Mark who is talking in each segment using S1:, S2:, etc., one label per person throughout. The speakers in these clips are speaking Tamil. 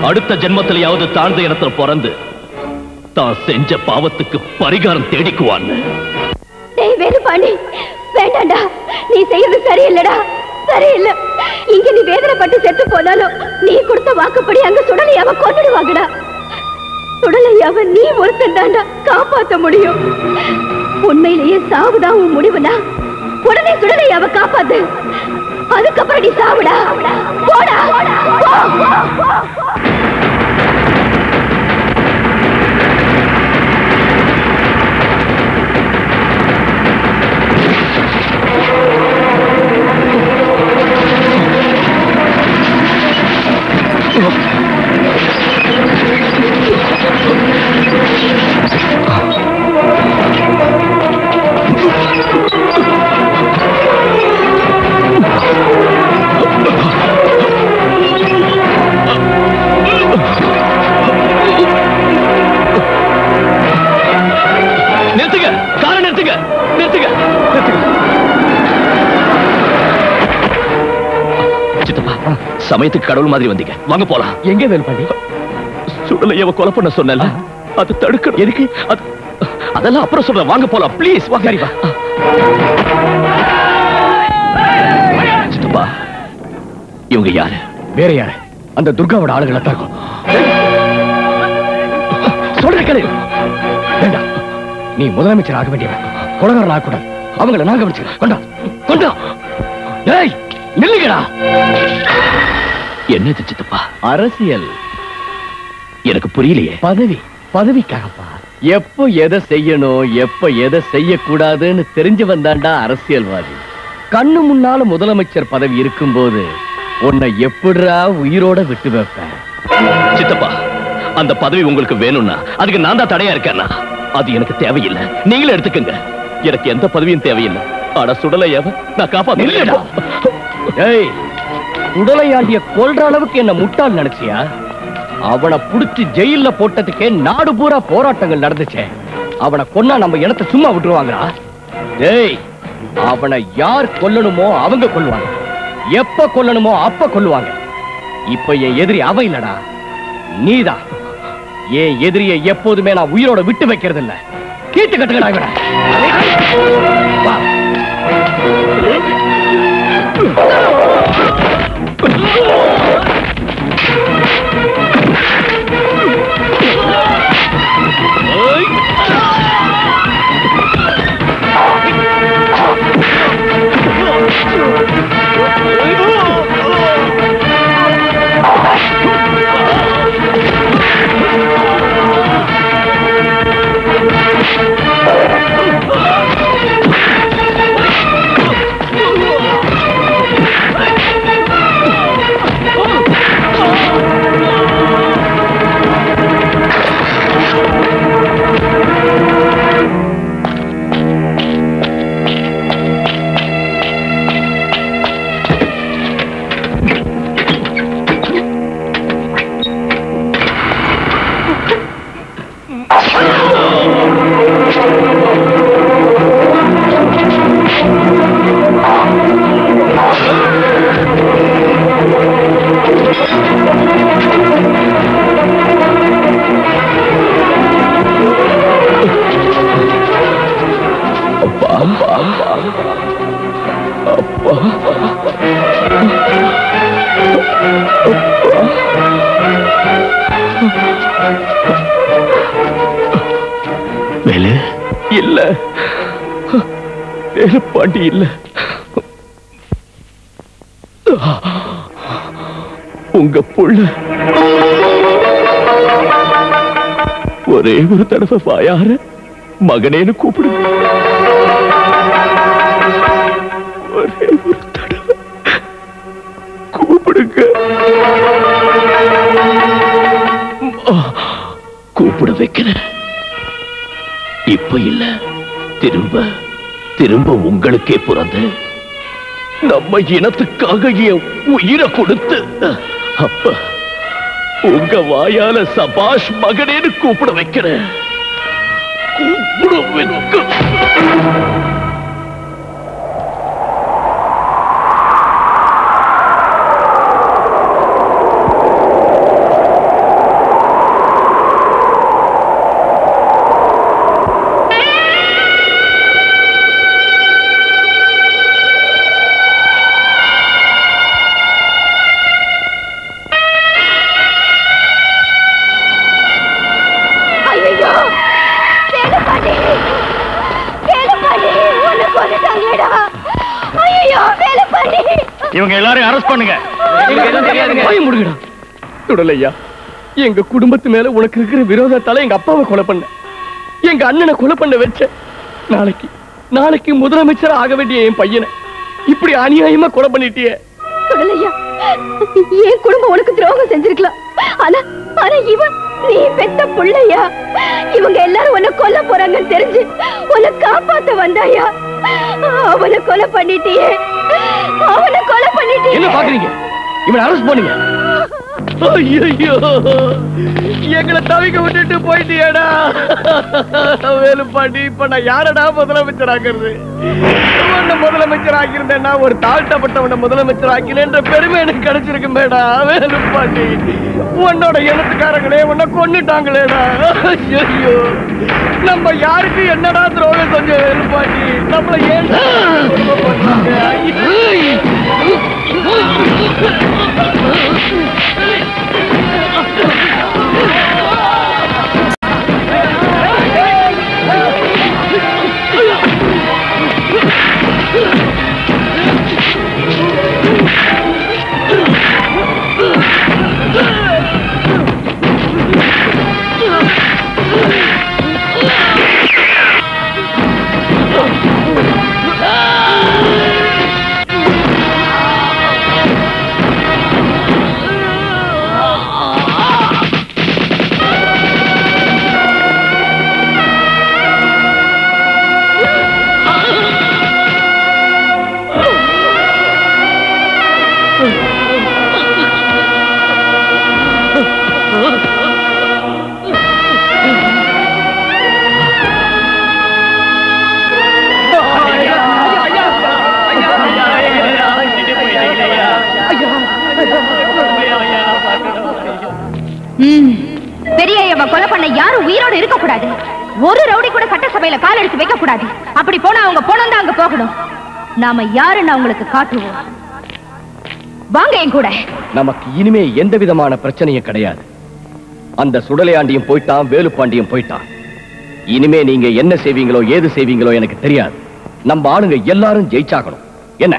S1: அடுத்த ஜென்மத்திலேயாவது தாழ்ந்த இடத்துல பிறந்து தான் செஞ்ச பாவத்துக்கு பரிகாரம் தேடிக்குவான்னு
S2: டேய் வேலுபாண்டி வேண்டாம்டா நீ செய்யறது சரியில்லடா சரியில்லை இங்க நீ வேதனைப்பட்டு செத்து போனாலும் நீ கொடுத்த வாக்குப்படி அங்க சுடலையாவ கொண்டுடுவாங்கடா சுடலையாவ நீ ஒருத்தன் தாண்டா காப்பாத்த முடியும் உண்மையிலேயே சாவுதான் உன் முடிவுனா உடனே சுடலையாவ காப்பாத்து அதுக்கப்புறம் நீ சாவுடா போடா போ, போ, போ.
S1: நிறுத்துங்க காரை நிறுத்துங்க நிறுத்துங்க நிறுத்துங்க சித்தப்பா சமயத்துக்கு கடவுள் மாதிரி வந்தீங்க வாங்க போலாம்
S3: எங்க வேலுப்பாண்டி
S1: சுடலையவ கொலை பண்ண சொன்னல அது தடுக்கணும் எதுக்கு அது அதெல்லாம் அப்புறம் சொல்றேன் வாங்க போலாம் ப்ளீஸ் வாங்க அறிவா சித்தப்பா இவங்க யாரு
S3: வேற யாரு அந்த துர்காவோட ஆளுகளை தான் இருக்கும் சொல்ற கேளு வேண்டாம் நீ முதலமைச்சர் ஆக வேண்டியவன் கொலகாரன் ஆகக்கூடாது அவங்கள நான் கவனிச்சுக்கிறேன் கொண்டா கொண்டா ஏய் நில்லுங்கடா
S1: என்னது சித்தப்பா
S3: அரசியல்
S1: எனக்கு புரியலையே
S3: பதவி பதவிக்காகப்பா எப்போ எதை செய்யணும் எப்ப எதை செய்யக்கூடாதுன்னு தெரிஞ்சு வந்தாண்டா அரசியல்வாதி கண்ணு முன்னால முதலமைச்சர் பதவி இருக்கும்போது உன்னை எப்படிடா உயிரோட விட்டு வைப்பேன்
S1: சித்தப்பா அந்த பதவி உங்களுக்கு வேணும்னா அதுக்கு நான் தான் தடையா இருக்கேன்னா அது எனக்கு தேவையில்லை நீங்களே எடுத்துக்கங்க எனக்கு எந்த பதவியும் தேவையில்லை ஆனா சுடலையாவ நான்
S3: நில்லுடா.
S1: காப்பாத்த
S3: ஏய் உடலையாண்டிய கொல்ற அளவுக்கு என்ன முட்டாள் நினைச்சியா அவனை புடிச்சு ஜெயில்ல போட்டதுக்கே நாடு பூரா போராட்டங்கள் நடந்துச்சே அவனை கொன்னா நம்ம இனத்தை சும்மா விட்டுருவாங்களா ஏய் அவனை யார் கொல்லணுமோ அவங்க கொல்லுவாங்க எப்ப கொல்லணுமோ அப்ப கொல்லுவாங்க இப்ப என் எதிரி அவன் இல்லடா நீதான் என் எதிரியை எப்போதுமே நான் உயிரோட விட்டு வைக்கிறது இல்ல கீட்டு கட்டுக்கடா இவனை. வா
S1: அப்பா அப்பா அப்பா அப்பா வேலு இல்ல வேலு பாண்டி இல்ல உங்க புள்ள ஒரே ஒரு தடவை வாயார மகனேன்னு கூப்பிடு ஒரே ஒரு தடவை கூப்பிடுங்க ஆ, கூப்பிட வைக்கிறேன் இப்ப இல்ல திரும்ப திரும்ப உங்களுக்கே பிறந்து நம்ம இனத்துக்காக என் உயிரை கொடுத்து அப்ப உங்க வாயால சபாஷ் மகனேன்னு கூப்பிட வைக்கிறேன் கூப்பிட வைக்க
S4: இவங்க எல்லாரையும் அரெஸ்ட் பண்ணுங்க
S3: வாய் மூடுங்கடா சுடலையா எங்க குடும்பத்து மேல உனக்கு இருக்கிற விரோதத்தால எங்க அப்பாவை கொலை பண்ண எங்க அண்ணனை கொலை பண்ண வச்ச நாளைக்கு நாளைக்கு முதலமைச்சர் ஆக வேண்டிய என் பையனை இப்படி அநியாயமா கொலை பண்ணிட்டியே
S2: சுடலையா என் குடும்பம் உனக்கு துரோகம் செஞ்சிருக்கலாம் ஆனா ஆனா இவன் நீ பெத்த புள்ளையா இவங்க எல்லாரும் உன்னை கொல்ல போறாங்கன்னு தெரிஞ்சு உன்னை காப்பாத்த வந்தாயா அவனை கொலை பண்ணிட்டியே அவனை கொலை பண்ணிட்டியே
S3: என்ன பாக்குறீங்க இவனை அரெஸ்ட் பண்ணுங்க ஐயோ எங்களை தவிக்க விட்டுட்டு போயிட்டியடா வேலுப்பாண்டி இப்ப நான் யாரடா முதலமைச்சர் ஆக்குறது உன்னை முதலமைச்சர் ஆக்கியிருந்தேன்னா ஒரு தாழ்த்தப்பட்டவனை முதலமைச்சர் ஆக்கினேன்ற பெருமை எனக்கு கிடைச்சிருக்கு மேடா வேலுப்பாண்டி உன்னோட இனத்துக்காரங்களே உன்னை கொன்னுட்டாங்களேடா ஐயோ நம்ம யாருக்கு என்னடா துரோகம் செஞ்சோம் வேலுப்பாண்டி நம்மள ஏன் குடும்பம் பண்ணாங்க?
S2: பெரிய ஐயாவை கொலை பண்ண யாரும் உயிரோட இருக்க கூடாது ஒரு ரவுடி கூட சட்டசபையில கால் எடுத்து வைக்க கூடாது அப்படி போனா அவங்க போனோம் தான் அங்க போகணும் நாம யாருன்னு அவங்களுக்கு காட்டுவோம் வாங்க என் கூட
S3: நமக்கு இனிமே எந்த விதமான பிரச்சனையும் கிடையாது அந்த சுடலையாண்டியும் போயிட்டான் வேலுப்பாண்டியும் போயிட்டான் இனிமே நீங்க என்ன செய்வீங்களோ ஏது செய்வீங்களோ எனக்கு தெரியாது நம்ம ஆளுங்க எல்லாரும் ஜெயிச்சாகணும் என்ன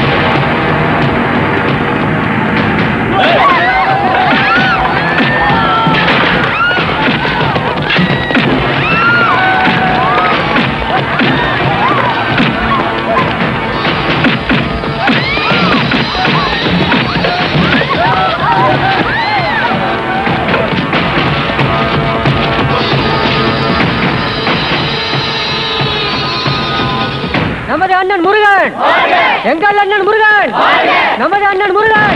S5: நமது அண்ணன் முருகன் எங்கள் அண்ணன் முருகன் நமது அண்ணன் முருகன்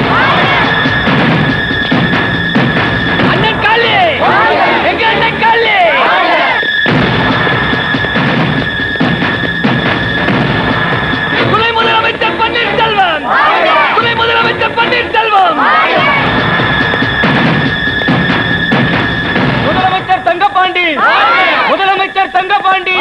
S5: அண்ணன் காளி எங்க அண்ணன் காளி துணை முதலமைச்சர் பன்னீர்செல்வம் துணை முதலமைச்சர் பன்னீர்செல்வம் முதலமைச்சர் தங்கபாண்டி முதலமைச்சர் தங்கபாண்டி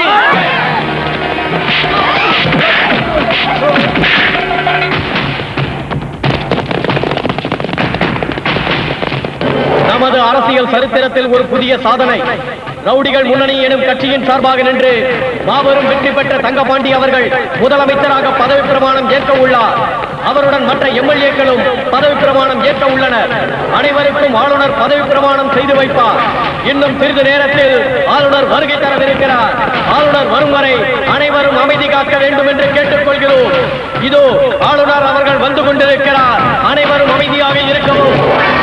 S3: நமது அரசியல் சரித்திரத்தில் ஒரு புதிய சாதனை ரவுடிகள் முன்னணி எனும் கட்சியின் சார்பாக நின்று மாபெரும் வெற்றி பெற்ற தங்கபாண்டி அவர்கள் முதலமைச்சராக பதவி பிரமாணம் ஏற்க உள்ளார் அவருடன் மற்ற எம்எல்ஏக்களும் பதவி பிரமாணம் ஏற்க உள்ளனர் அனைவருக்கும் ஆளுநர் பதவி பிரமாணம் செய்து வைப்பார் இன்னும் சிறிது நேரத்தில் ஆளுநர் வருகை தரவிருக்கிறார் ஆளுநர் வரும் வரை அனைவரும் அமைதி காக்க வேண்டும் என்று கேட்டுக்கொள்கிறோம் இதோ ஆளுநர் அவர்கள் வந்து கொண்டிருக்கிறார் அனைவரும் அமைதியாக இருக்கவும்